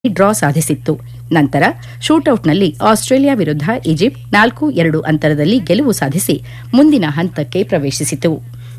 draw ಸಾಧಿಸಿತ್ತು ನಂತರ ಶೂಟೌಟ್ನಲ್ಲಿ Australia ವಿರುದ್ಧ Egypt ನಾಲ್ಕು ಎರಡು ಅಂತರದಲ್ಲಿ ಗೆಲುವು ಸಾಧಿಸಿ ಮುಂದಿನ ಹಂತಕ್ಕೆ ಪ್ರವೇಶಿಸಿತು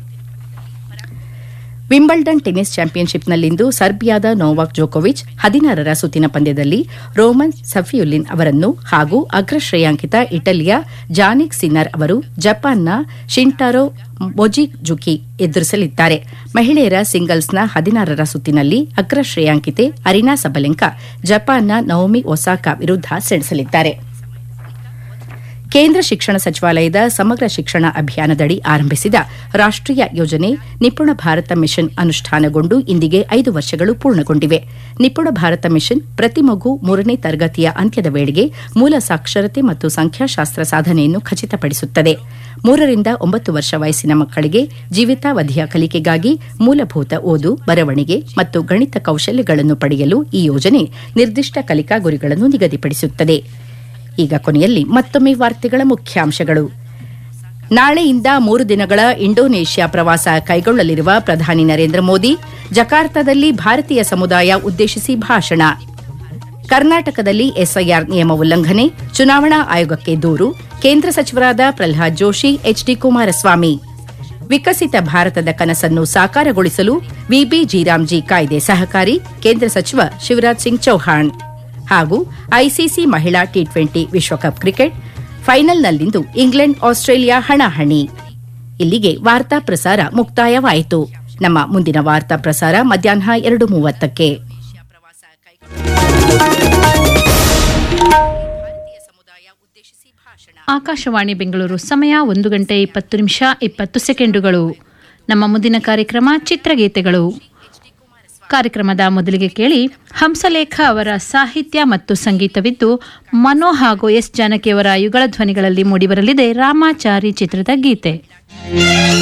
ವಿಂಬಲ್ಡನ್ ಟೆನಿಸ್ ಚಾಂಪಿಯನ್ಶಿಪ್ನಲ್ಲಿಂದು ಸರ್ಬಿಯಾದ ನೋವಾಕ್ ಜೋಕೋವಿಚ್ ಹದಿನಾರರ ಸುತ್ತಿನ ಪಂದ್ಯದಲ್ಲಿ ರೋಮನ್ ಸಫಿಯುಲ್ಲಿನ್ ಅವರನ್ನು ಹಾಗೂ ಅಗ್ರ ಶ್ರೇಯಾಂಕಿತ ಇಟಲಿಯ ಜಾನಿಕ್ ಸಿನ್ನರ್ ಅವರು ಜಪಾನ್ನ ಶಿಂಟಾರೋ ಮೊಜಿಜುಕಿ ಎದುರಿಸಲಿದ್ದಾರೆ ಮಹಿಳೆಯರ ಸಿಂಗಲ್ಸ್ನ ಹದಿನಾರರ ಸುತ್ತಿನಲ್ಲಿ ಅಗ್ರ ಶ್ರೇಯಾಂಕಿತೆ ಅರಿನಾ ಸಬಲೆಂಕಾ ಜಪಾನ್ನ ನವೋಮಿ ಒಸಾಕಾ ವಿರುದ್ಧ ಸೆಣಸಲಿದ್ದಾರೆ ಕೇಂದ್ರ ಶಿಕ್ಷಣ ಸಚಿವಾಲಯದ ಸಮಗ್ರ ಶಿಕ್ಷಣ ಅಭಿಯಾನದಡಿ ಆರಂಭಿಸಿದ ರಾಷ್ಟೀಯ ಯೋಜನೆ ನಿಪುಣ ಭಾರತ ಮಿಷನ್ ಅನುಷ್ಠಾನಗೊಂಡು ಇಂದಿಗೆ ಐದು ವರ್ಷಗಳು ಪೂರ್ಣಗೊಂಡಿವೆ ನಿಪುಣ ಭಾರತ ಮಿಷನ್ ಪ್ರತಿ ಮಗು ಮೂರನೇ ತರಗತಿಯ ಅಂತ್ಯದ ವೇಳೆಗೆ ಮೂಲ ಸಾಕ್ಷರತೆ ಮತ್ತು ಸಂಖ್ಯಾಶಾಸ್ತ್ರ ಸಾಧನೆಯನ್ನು ಖಚಿತಪಡಿಸುತ್ತದೆ ಮೂರರಿಂದ ಒಂಬತ್ತು ವರ್ಷ ವಯಸ್ಸಿನ ಮಕ್ಕಳಿಗೆ ಜೀವಿತಾವಧಿಯ ಕಲಿಕೆಗಾಗಿ ಮೂಲಭೂತ ಓದು ಬರವಣಿಗೆ ಮತ್ತು ಗಣಿತ ಕೌಶಲ್ಯಗಳನ್ನು ಪಡೆಯಲು ಈ ಯೋಜನೆ ನಿರ್ದಿಷ್ಟ ಕಲಿಕಾ ಗುರಿಗಳನ್ನು ನಿಗದಿಪಡಿಸುತ್ತದೆ ಈಗ ಕೊನೆಯಲ್ಲಿ ಮತ್ತೊಮ್ಮೆ ವಾರ್ತೆಗಳ ಮುಖ್ಯಾಂಶಗಳು ನಾಳೆಯಿಂದ ಮೂರು ದಿನಗಳ ಇಂಡೋನೇಷ್ಯಾ ಪ್ರವಾಸ ಕೈಗೊಳ್ಳಲಿರುವ ಪ್ರಧಾನಿ ನರೇಂದ್ರ ಮೋದಿ ಜಕಾರ್ತಾದಲ್ಲಿ ಭಾರತೀಯ ಸಮುದಾಯ ಉದ್ದೇಶಿಸಿ ಭಾಷಣ ಕರ್ನಾಟಕದಲ್ಲಿ ಎಸ್ಐಆರ್ ನಿಯಮ ಉಲ್ಲಂಘನೆ ಚುನಾವಣಾ ಆಯೋಗಕ್ಕೆ ದೂರು ಕೇಂದ್ರ ಸಚಿವರಾದ ಪ್ರಲ್ಹಾದ್ ಜೋಶಿ ಎಚ್ಡಿ ಕುಮಾರಸ್ವಾಮಿ ವಿಕಸಿತ ಭಾರತದ ಕನಸನ್ನು ಸಾಕಾರಗೊಳಿಸಲು ವಿಬಿ ಜೀರಾಮ್ಜಿ ಕಾಯ್ದೆ ಸಹಕಾರಿ ಕೇಂದ್ರ ಸಚಿವ ಶಿವರಾಜ್ ಸಿಂಗ್ ಚೌಹಾಣ್ ಹಾಗೂ ಐಸಿಸಿ ಮಹಿಳಾ ಟಿ ಟ್ವೆಂಟಿ ವಿಶ್ವಕಪ್ ಕ್ರಿಕೆಟ್ ಫೈನಲ್ನಲ್ಲಿಂದು ಇಂಗ್ಲೆಂಡ್ ಆಸ್ಟ್ರೇಲಿಯಾ ಹಣಾಹಣಿ ಇಲ್ಲಿಗೆ ವಾರ್ತಾ ಪ್ರಸಾರ ಮುಕ್ತಾಯವಾಯಿತು ನಮ್ಮ ಮುಂದಿನ ವಾರ್ತಾ ಪ್ರಸಾರ ಮಧ್ಯಾಹ್ನ ಎರಡು ಮೂವತ್ತಕ್ಕೆ ಆಕಾಶವಾಣಿ ಬೆಂಗಳೂರು ಸಮಯ ಒಂದು ಗಂಟೆ ಇಪ್ಪತ್ತು ನಿಮಿಷ ಇಪ್ಪತ್ತು ಸೆಕೆಂಡುಗಳು ನಮ್ಮ ಮುಂದಿನ ಕಾರ್ಯಕ್ರಮ ಚಿತ್ರಗೀತೆಗಳು ಕಾರ್ಯಕ್ರಮದ ಮೊದಲಿಗೆ ಕೇಳಿ ಹಂಸಲೇಖ ಅವರ ಸಾಹಿತ್ಯ ಮತ್ತು ಸಂಗೀತವಿದ್ದು ಮನೋ ಹಾಗೂ ಎಸ್ ಜಾನಕಿಯವರ ಯುಗಳ ಧ್ವನಿಗಳಲ್ಲಿ ಮೂಡಿಬರಲಿದೆ ರಾಮಾಚಾರಿ ಚಿತ್ರದ ಗೀತೆ